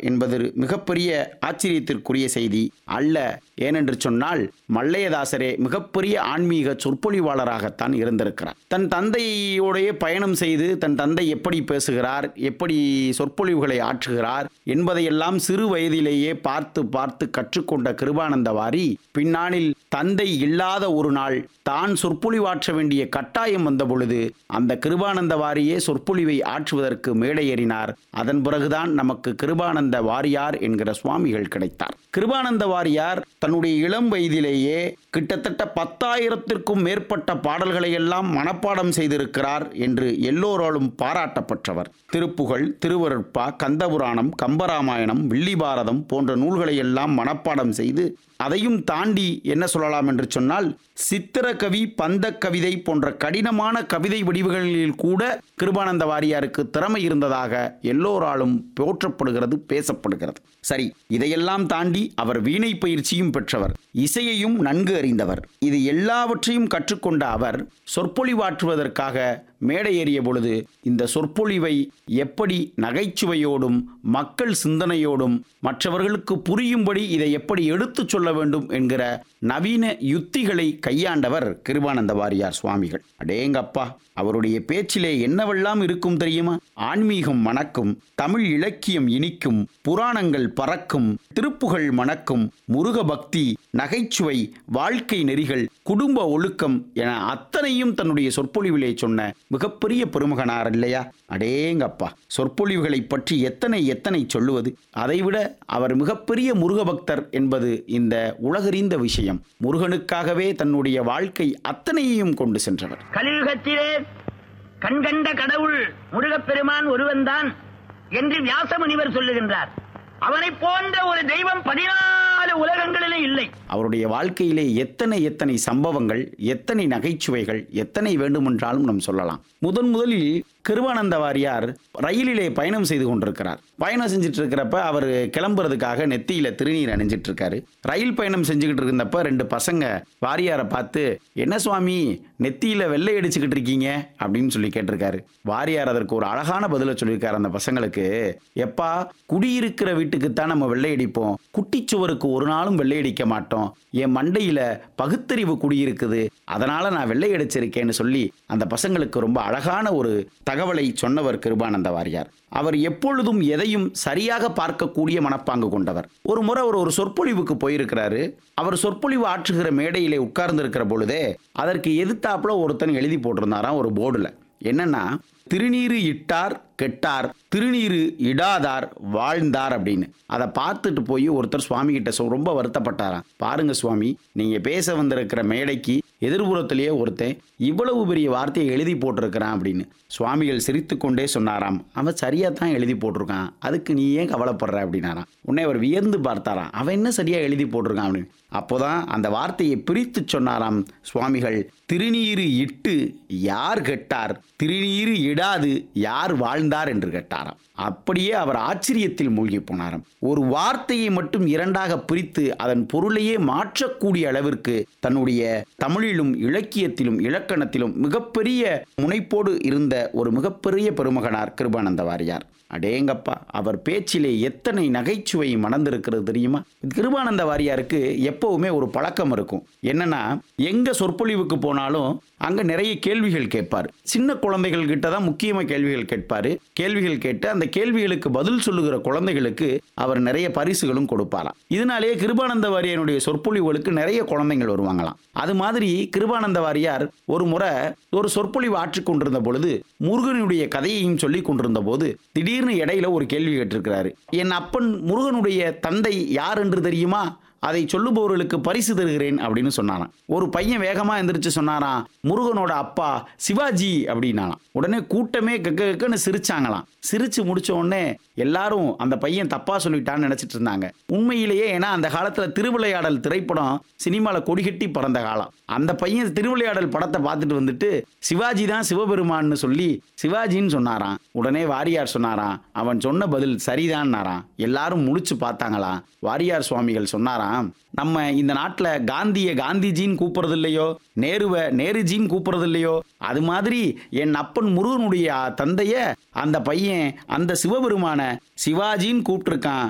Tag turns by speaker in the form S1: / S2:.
S1: என்பது மிகப்பெரிய ஆச்சரியத்திற்குரிய செய்தி அல்ல ஏனென்று சொன்னால் மல்லையதாசரே மிகப்பெரிய ஆன்மீக சொற்பொழிவாளராகத்தான் இருந்திருக்கிறார் தன் தந்தையோடைய பயணம் செய்து தன் தந்தை எப்படி பேசுகிறார் எப்படி சொற்பொழிவுகளை ஆற்றுகிறார் என்பதையெல்லாம் சிறு வயதிலேயே பார்த்து பார்த்து கற்றுக்கொண்ட கிருபானந்த வாரி பின்னாளில் தந்தை இல்லாத ஒரு நாள் தான் சொற்பொழிவாற்ற வேண்டிய கட்டாயம் வந்த பொழுது அந்த கிருபானந்த வாரியே சொற்பொழிவை ஆற்றுவதற்கு மேடை ஏறினார் அதன் பிறகுதான் நமக்கு கிருபானந்த வாரியார் என்கிற சுவாமிகள் கிடைத்தார் கிருபானந்த வாரியார் தன்னுடைய இளம் வயதிலேயே கிட்டத்தட்ட பத்தாயிரத்திற்கும் மேற்பட்ட பாடல்களை எல்லாம் மனப்பாடம் செய்திருக்கிறார் என்று எல்லோராலும் பாராட்டப்பட்டவர் திருப்புகழ் திருவருட்பா கந்தபுராணம் கம்பராமாயணம் வில்லிபாரதம் போன்ற நூல்களை எல்லாம் மனப்பாடம் செய்து அதையும் தாண்டி என்ன சொல்லலாம் என்று சொன்னால் சித்திரக்கவி பந்த கவிதை போன்ற கடினமான கவிதை வடிவுகளில் கூட கிருபானந்த வாரியாருக்கு திறமை இருந்ததாக எல்லோராலும் போற்றப்படுகிறது பேசப்படுகிறது சரி இதையெல்லாம் தாண்டி அவர் வீணை பயிற்சியும் பெற்றவர் இசையையும் நன்கு அறிந்தவர் இது எல்லாவற்றையும் கற்றுக்கொண்ட அவர் சொற்பொழிவாற்றுவதற்காக மேடை ஏறிய பொழுது இந்த சொற்பொழிவை எப்படி நகைச்சுவையோடும் மக்கள் சிந்தனையோடும் மற்றவர்களுக்கு புரியும்படி இதை எப்படி எடுத்துச் சொல்ல வேண்டும் என்கிற நவீன யுத்திகளை கையாண்டவர் கிருபானந்த வாரியார் சுவாமிகள் அடேங்கப்பா அவருடைய பேச்சிலே என்னவெல்லாம் இருக்கும் தெரியுமா ஆன்மீகம் மணக்கும் தமிழ் இலக்கியம் இனிக்கும் புராணங்கள் பறக்கும் திருப்புகழ் மணக்கும் முருக பக்தி நகைச்சுவை வாழ்க்கை நெறிகள் குடும்ப ஒழுக்கம் என அத்தனையும் தன்னுடைய சொற்பொழிவிலே சொன்ன மிகப்பெரிய பெருமகனார் இல்லையா அடேங்கப்பா சொற்பொழிவுகளை பற்றி எத்தனை எத்தனை சொல்லுவது அதைவிட அவர் மிகப்பெரிய முருக பக்தர் என்பது இந்த உலகறிந்த விஷயம் முருகனுக்காகவே தன்னுடைய வாழ்க்கை அத்தனையையும் கொண்டு சென்றவர்
S2: கலியுகத்திலே கண்கண்ட கடவுள் முருகப்பெருமான் ஒருவன்தான் என்று வியாச முனிவர் சொல்லுகின்றார் அவனைப் போன்ற ஒரு தெய்வம் பதினாலு உலகங்களிலும் இல்லை
S1: அவருடைய வாழ்க்கையிலே எத்தனை எத்தனை சம்பவங்கள் எத்தனை நகைச்சுவைகள் எத்தனை வேண்டுமென்றாலும் நாம் சொல்லலாம் முதன் முதலில் கிருபானந்த வாரியார் ரயிலிலே பயணம் செய்து கொண்டிருக்கிறார் பயணம் செஞ்சுட்டு இருக்கிறப்ப அவர் கிளம்புறதுக்காக நெத்தியில திருநீர் அணிஞ்சிட்டு இருக்காரு ரயில் பயணம் செஞ்சுக்கிட்டு இருந்தப்ப ரெண்டு பசங்க வாரியாரை பார்த்து என்ன சுவாமி நெத்தியில வெள்ளை அடிச்சுக்கிட்டு இருக்கீங்க அப்படின்னு சொல்லி கேட்டிருக்காரு வாரியார் அதற்கு ஒரு அழகான பதில சொல்லியிருக்காரு அந்த பசங்களுக்கு எப்பா குடியிருக்கிற வீட்டுக்குத்தான் நம்ம வெள்ளை அடிப்போம் குட்டிச்சுவருக்கு ஒரு நாளும் வெள்ளை அடிக்க மாட்டோம் என் மண்டையில பகுத்தறிவு குடியிருக்குது அதனால நான் வெள்ளை அடிச்சிருக்கேன்னு சொல்லி அந்த பசங்களுக்கு ரொம்ப அழகான ஒரு தகவலை சொன்னவர் கிருபானந்த வாரியார் அவர் எப்பொழுதும் எதையும் சரியாக பார்க்கக்கூடிய மனப்பாங்கு கொண்டவர் ஒரு முறை அவர் ஒரு சொற்பொழிவுக்கு போயிருக்கிறாரு அவர் சொற்பொழிவு ஆற்றுகிற மேடையிலே உட்கார்ந்து இருக்கிற பொழுதே அதற்கு எதிர்த்தாப்புல ஒருத்தன் எழுதி போட்டிருந்தாராம் ஒரு போர்டுல என்னன்னா திருநீரு இட்டார் கெட்டார் திருநீரு இடாதார் வாழ்ந்தார் அப்படின்னு அதை பார்த்துட்டு போய் ஒருத்தர் சுவாமி கிட்ட சொ- ரொம்ப வருத்தப்பட்டாராம் பாருங்க சுவாமி நீங்க பேச வந்திருக்கிற மேடைக்கு எதிர்புறத்திலேயே ஒருத்தன் இவ்வளவு பெரிய வார்த்தையை எழுதி போட்டிருக்கிறான் அப்படின்னு சுவாமிகள் சிரித்துக்கொண்டே சொன்னாராம் அவன் சரியா தான் எழுதி போட்டிருக்கான் அதுக்கு நீ ஏன் கவலைப்படுற அப்படின்னாராம் உடனே அவர் வியந்து பார்த்தாராம் அவன் என்ன சரியா எழுதி போட்டிருக்கான் அப்படின்னு அப்போதான் அந்த வார்த்தையை பிரித்து சொன்னாராம் சுவாமிகள் திருநீரு இட்டு யார் கெட்டார் திருநீரு இடாது யார் வாழ்ந்தார் என்று கேட்டாராம் அப்படியே அவர் ஆச்சரியத்தில் மூழ்கி போனாராம் ஒரு வார்த்தையை மட்டும் இரண்டாக பிரித்து அதன் பொருளையே மாற்றக்கூடிய அளவிற்கு தன்னுடைய தமிழிலும் இலக்கியத்திலும் இலக்கணத்திலும் மிகப்பெரிய முனைப்போடு இருந்த ஒரு மிகப்பெரிய பெருமகனார் கிருபானந்த வாரியார் அடேங்கப்பா அவர் பேச்சிலே எத்தனை நகைச்சுவை மணந்திருக்கிறது தெரியுமா கிருபானந்த வாரியாருக்கு எப்பவுமே ஒரு பழக்கம் இருக்கும் என்னன்னா எங்க சொற்பொழிவுக்கு போனாலும் அங்க நிறைய கேள்விகள் கேட்பார் சின்ன குழந்தைகள் கிட்ட தான் முக்கியமா கேள்விகள் கேட்பாரு கேள்விகள் கேட்டு அந்த கேள்விகளுக்கு பதில் சொல்லுகிற குழந்தைகளுக்கு அவர் நிறைய பரிசுகளும் கொடுப்பாராம் இதனாலேயே கிருபானந்த வாரியாருடைய சொற்பொழிவுகளுக்கு நிறைய குழந்தைகள் வருவாங்களாம் அது மாதிரி கிருபானந்த வாரியார் ஒரு முறை ஒரு சொற்பொழிவு ஆற்றிக் கொண்டிருந்த பொழுது முருகனுடைய கதையையும் சொல்லி கொண்டிருந்த போது திடீர்னு இடையில ஒரு கேள்வி கேட்டிருக்கிறாரு என் அப்பன் முருகனுடைய தந்தை யார் என்று தெரியுமா அதை சொல்லுபவர்களுக்கு பரிசு தருகிறேன் அப்படின்னு சொன்னாராம் ஒரு பையன் வேகமா எந்திரிச்சு சொன்னாராம் முருகனோட அப்பா சிவாஜி அப்படின்னாலாம் உடனே கூட்டமே கக்க கக்கன்னு சிரிச்சாங்களாம் சிரிச்சு முடிச்ச உடனே எல்லாரும் அந்த பையன் தப்பா சொல்லிட்டான்னு நினைச்சிட்டு இருந்தாங்க உண்மையிலேயே ஏன்னா அந்த காலத்துல திருவிளையாடல் திரைப்படம் சினிமால கொடிகட்டி பறந்த காலம் அந்த பையன் திருவிளையாடல் படத்தை பார்த்துட்டு வந்துட்டு சிவாஜி தான் சிவபெருமான்னு சொல்லி சிவாஜின்னு சொன்னாராம் உடனே வாரியார் சொன்னாராம் அவன் சொன்ன பதில் சரிதான்னாராம் எல்லாரும் முழிச்சு பார்த்தாங்களாம் வாரியார் சுவாமிகள் சொன்னாராம் நம்ம இந்த நாட்டில் காந்தியை காந்திஜின்னு கூப்பிடுறது இல்லையோ நேருவை நேருஜின்னு கூப்பிடுறது இல்லையோ அது மாதிரி என் அப்பன் முருகனுடைய தந்தைய அந்த பையன் அந்த சிவபெருமான சிவாஜின்னு கூப்பிட்டுருக்கான்